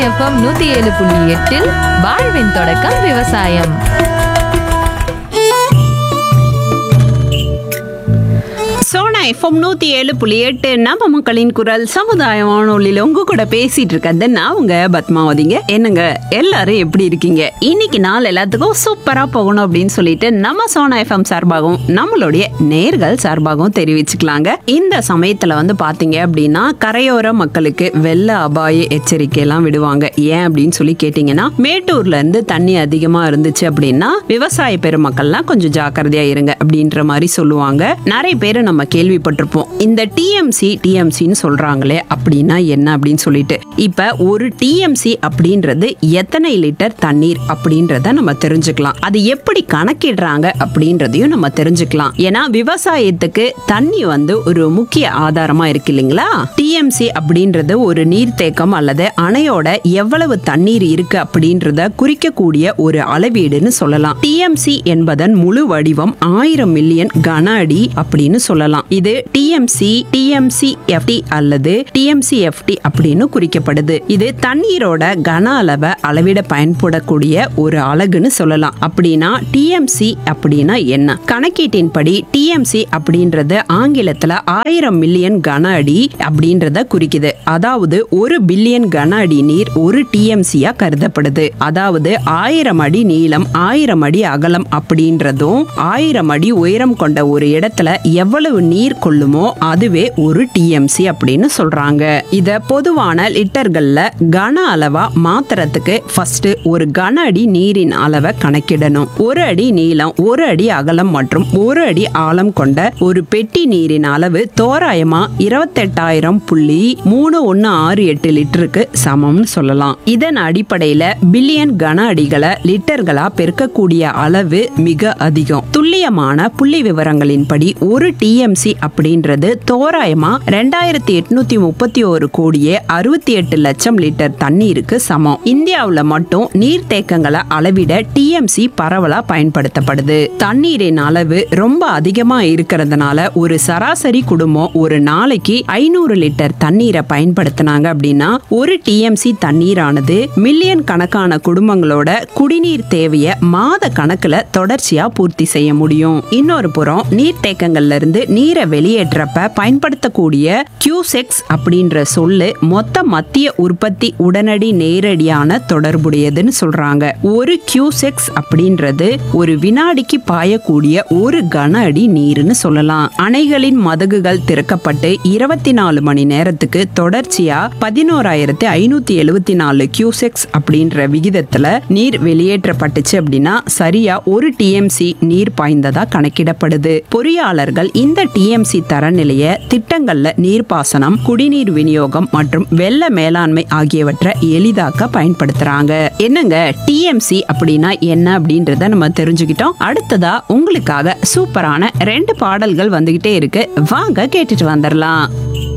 FM நூத்தி ஏழு புள்ளி எட்டில் வாழ்வின் தொடக்கம் விவசாயம் சோனா எஃப்எம் நூத்தி ஏழு புள்ளி எட்டு நம்ம மக்களின் குரல் சமுதாய வானொலியில உங்க கூட பேசிட்டு இருக்கிறது நான் உங்க பத்மாவதிங்க என்னங்க எல்லாரும் எப்படி இருக்கீங்க இன்னைக்கு நாள் எல்லாத்துக்கும் சூப்பரா போகணும் அப்படின்னு சொல்லிட்டு நம்ம சோனா எஃப்எம் சார்பாகவும் நம்மளுடைய நேர்கள் சார்பாகவும் தெரிவிச்சுக்கலாங்க இந்த சமயத்துல வந்து பாத்தீங்க அப்படின்னா கரையோர மக்களுக்கு வெள்ள அபாய எச்சரிக்கை எல்லாம் விடுவாங்க ஏன் அப்படின்னு சொல்லி கேட்டீங்கன்னா மேட்டூர்ல இருந்து தண்ணி அதிகமா இருந்துச்சு அப்படின்னா விவசாய பெருமக்கள்லாம் கொஞ்சம் ஜாக்கிரதையா இருங்க அப்படின்ற மாதிரி சொல்லுவாங்க நிறைய பேர் நம்ம கேள்விப்பட்டிருப்போம் இந்த டிஎம்சி டிஎம்சின்னு சொல்றாங்களே அப்படின்னா என்ன அப்படின்னு சொல்லிட்டு இப்ப ஒரு டிஎம்சி அப்படின்றது எத்தனை லிட்டர் தண்ணீர் அப்படின்றத நம்ம தெரிஞ்சுக்கலாம் அது எப்படி கணக்கிடுறாங்க அப்படின்றதையும் நம்ம தெரிஞ்சுக்கலாம் ஏன்னா விவசாயத்துக்கு தண்ணி வந்து ஒரு முக்கிய ஆதாரமா இருக்கு இல்லைங்களா டிஎம்சி அப்படின்றது ஒரு நீர்த்தேக்கம் அல்லது அணையோட எவ்வளவு தண்ணீர் இருக்கு அப்படின்றத குறிக்கக்கூடிய ஒரு அளவீடுன்னு சொல்லலாம் டிஎம்சி என்பதன் முழு வடிவம் ஆயிரம் மில்லியன் கன அடி அப்படின்னு சொல்லலாம் இது டிஎம்சி டிஎம்சி எஃப்டி அல்லது டிஎம்சி எஃப்டி அப்படின்னு குறிக்கப்படுது இது தண்ணீரோட கன அளவை அளவிட பயன்படக்கூடிய ஒரு அலகுன்னு சொல்லலாம் அப்படின்னா டிஎம்சி அப்படின்னா என்ன கணக்கீட்டின்படி டிஎம்சி அப்படின்றது ஆங்கிலத்துல ஆயிரம் மில்லியன் கன அடி அப்படின்றத குறிக்குது அதாவது ஒரு பில்லியன் கன அடி நீர் ஒரு டிஎம்சியா கருதப்படுது அதாவது ஆயிரம் அடி நீளம் ஆயிரம் அடி அகலம் அப்படின்றதும் ஆயிரம் அடி உயரம் கொண்ட ஒரு இடத்துல எவ்வளவு நீர் கொள்ளுமோ அதுவே ஒரு டிஎம்சி அப்படின்னு சொல்றாங்க இத பொதுவான லிட்டர்கள்ல கன அளவா மாத்துறதுக்கு ஃபர்ஸ்ட் ஒரு கன அடி நீரின் அளவை கணக்கிடணும் ஒரு அடி நீளம் ஒரு அடி அகலம் மற்றும் ஒரு அடி ஆழம் கொண்ட ஒரு பெட்டி நீரின் அளவு தோராயமா இருபத்தெட்டாயிரம் புள்ளி மூணு ஒன்னு ஆறு எட்டு லிட்டருக்கு சமம்னு சொல்லலாம் இதன் அடிப்படையில பில்லியன் கன அடிகளை லிட்டர்களா பெருக்கக்கூடிய அளவு மிக அதிகம் துல்லியமான புள்ளி விவரங்களின்படி ஒரு டிஎம்சி அப்படின்றது தோராயமா ரெண்டாயிரத்தி எட்நூத்தி முப்பத்தி ஒரு கோடியே அறுபத்தி எட்டு லட்சம் லிட்டர் தண்ணீருக்கு சமம் இந்தியாவுல மட்டும் நீர்த்தேக்கங்களை அளவிட டிஎம்சி பரவலா பயன்படுத்தப்படுது தண்ணீரின் அளவு ரொம்ப அதிகமா இருக்கிறதுனால ஒரு சராசரி குடும்பம் ஒரு நாளைக்கு ஐநூறு லிட்டர் தண்ணீரை பயன்படுத்தினாங்க அப்படின்னா ஒரு டிஎம்சி தண்ணீரானது மில்லியன் கணக்கான குடும்பங்களோட குடிநீர் தேவையை மாத கணக்குல தொடர்ச்சியா பூர்த்தி செய்ய முடியும் இன்னொரு புறம் நீர்த்தேக்கங்கள்ல இருந்து நீரை வெளியேற்றப்ப பயன்படுத்தக்கூடிய கியூசெக்ஸ் அப்படின்ற சொல்லு மொத்த மத்திய உற்பத்தி உடனடி நேரடியான தொடர்புடையதுன்னு சொல்றாங்க ஒரு கியூசெக்ஸ் அப்படின்றது ஒரு வினாடிக்கு பாயக்கூடிய ஒரு கன அடி நீர்னு சொல்லலாம் அணைகளின் மதகுகள் திறக்கப்பட்டு இருபத்தி நாலு மணி நேரத்துக்கு தொடர்ச்சியா பதினோராயிரத்தி ஐநூத்தி எழுவத்தி நாலு கியூசெக்ஸ் அப்படின்ற விகிதத்துல நீர் வெளியேற்றப்பட்டுச்சு அப்படின்னா சரியா ஒரு டிஎம்சி நீர் பாய்ந்ததா கணக்கிடப்படுது பொறியாளர்கள் இந்த டிஎம்சி தரநிலைய திட்டங்கள்ல நீர்ப்பாசனம் குடிநீர் விநியோகம் மற்றும் வெள்ள மேலாண்மை ஆகியவற்றை எளிதாக்க பயன்படுத்துறாங்க என்னங்க டிஎம்சி அப்படின்னா என்ன அப்படின்றத நம்ம தெரிஞ்சுக்கிட்டோம் அடுத்ததா உங்களுக்காக சூப்பரான ரெண்டு பாடல்கள் வந்துகிட்டே இருக்கு வாங்க கேட்டுட்டு வந்துடலாம்